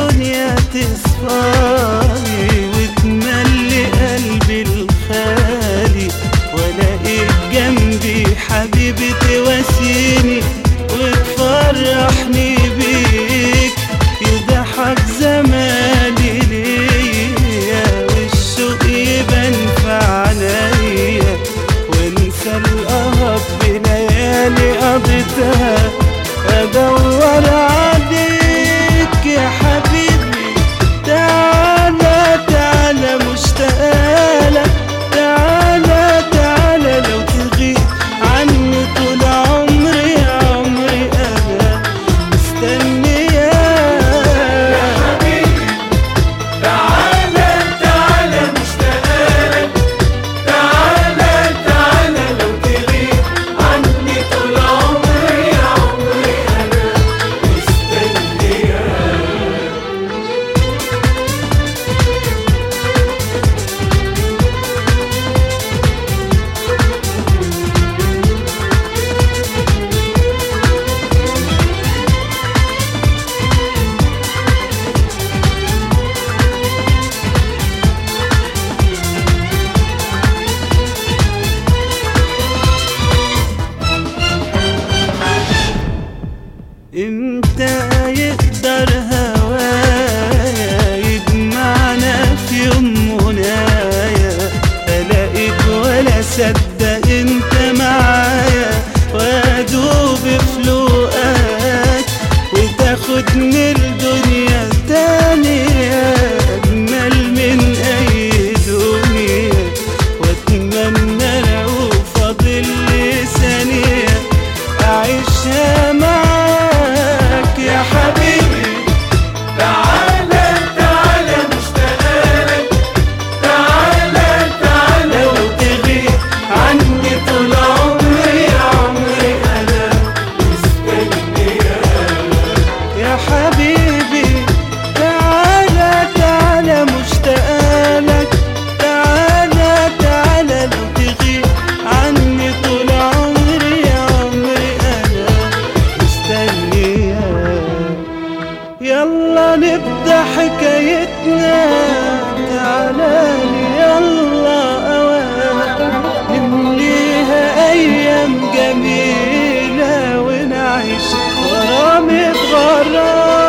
الدنيا تصفالي وتملي قلبي الخالي والاقيك جنبي حبيبي تواسيني وتفرحني بيك يضحك زماني ليا والشوق يبان في عينيا وانسى القهر بليالي قضيتها ادور عليك يا حبيبي تعالى تعالى مشتاقلك تعالى تعالى لو تغيب عني طول عمري عمري انا مستنياك تعالى تعالى مشتاقلك تعالى تعالى لو تغيب عني طول عمري عمري انا مستنياك امتى يقدر هوايا يجمعنا في يوم منايا الاقيك ولا صدق انت معايا وادوب في لقاك وتاخدني الدنيا تانية اجمل من اي دنيا واتمنى لو فاضل لي ثانيه أعيشها معاك يا حبيبي تعالى تعالى مشتاقلك تعالى تعالى لو تغيب عني طول عمري عمري أنا مستنياك يا حبيبي تعالى تعالى مشتاقلك تعالى تعالى لو تغيب عني طول عمري عمري أنا مستنياك يلا نبدأ حكايتنا تعالى لي يلا أوان نمليها أيام جميلة ونعيش غرام غرام